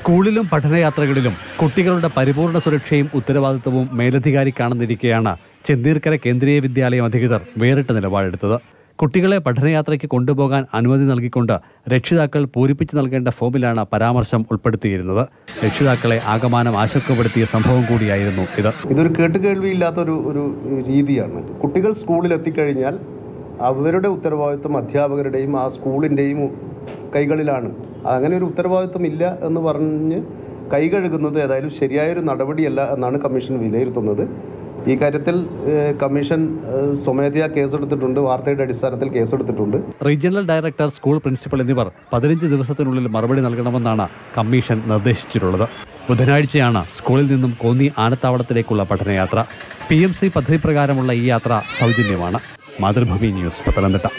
സ്കൂളിലും പഠനയാത്രകളിലും കുട്ടികളുടെ പരിപൂർണ സുരക്ഷയും ഉത്തരവാദിത്വവും മേലധികാരിക്കാണെന്നിരിക്കെയാണ് ചെന്നീർക്കര കേന്ദ്രീയ വിദ്യാലയം അധികൃതർ വേറിട്ട നിലപാടെടുത്തത് കുട്ടികളെ പഠനയാത്രയ്ക്ക് കൊണ്ടുപോകാൻ അനുമതി നൽകിക്കൊണ്ട് രക്ഷിതാക്കൾ പൂരിപ്പിച്ചു നൽകേണ്ട ഫോമിലാണ് പരാമർശം ഉൾപ്പെടുത്തിയിരുന്നത് രക്ഷിതാക്കളെ ആകമാനം ആശങ്കപ്പെടുത്തിയ സംഭവം കൂടിയായിരുന്നു ഇത് ഇതൊരു കേട്ടുകേൾവിയില്ലാത്ത ഒരു ഒരു രീതിയാണ് കുട്ടികൾ സ്കൂളിൽ എത്തിക്കഴിഞ്ഞാൽ അവരുടെ ഉത്തരവാദിത്വം അധ്യാപകരുടെയും ആ സ്കൂളിൻ്റെയും കൈകളിലാണ് അങ്ങനെ ഒരു ഉത്തരവാദിത്വം ഇല്ല എന്ന് പറഞ്ഞ് കൈ കഴുകുന്നത് ഏതായാലും ശരിയായൊരു നടപടിയല്ല എന്നാണ് കമ്മീഷൻ വിലയിരുത്തുന്നത് ഈ കാര്യത്തിൽ ഏഹ്, കമ്മീഷൻ ഏഹ്, സ്വമേധയാ കേസെടുത്തിട്ടുണ്ട് വാർത്തയുടെ അടിസ്ഥാനത്തിൽ കേസെടുത്തിട്ടുണ്ട് റീജിയണൽ ഡയറക്ടർ സ്കൂൾ പ്രിൻസിപ്പൽ എന്നിവർ പതിനഞ്ച് ദിവസത്തിനുള്ളിൽ മറുപടി നൽകണമെന്നാണ് കമ്മീഷൻ നിർദ്ദേശിച്ചിട്ടുള്ളത് ബുധനാഴ്ചയാണ് സ്കൂളിൽ നിന്നും കോന്നി ആനത്താവളത്തിലേക്കുള്ള പഠനയാത്ര പി എം സി പദ്ധതി പ്രകാരമുള്ള ഈ യാത്ര സൗജന്യമാണ് മാതൃഭൂമി ന്യൂസ് പത്തനംതിട്ട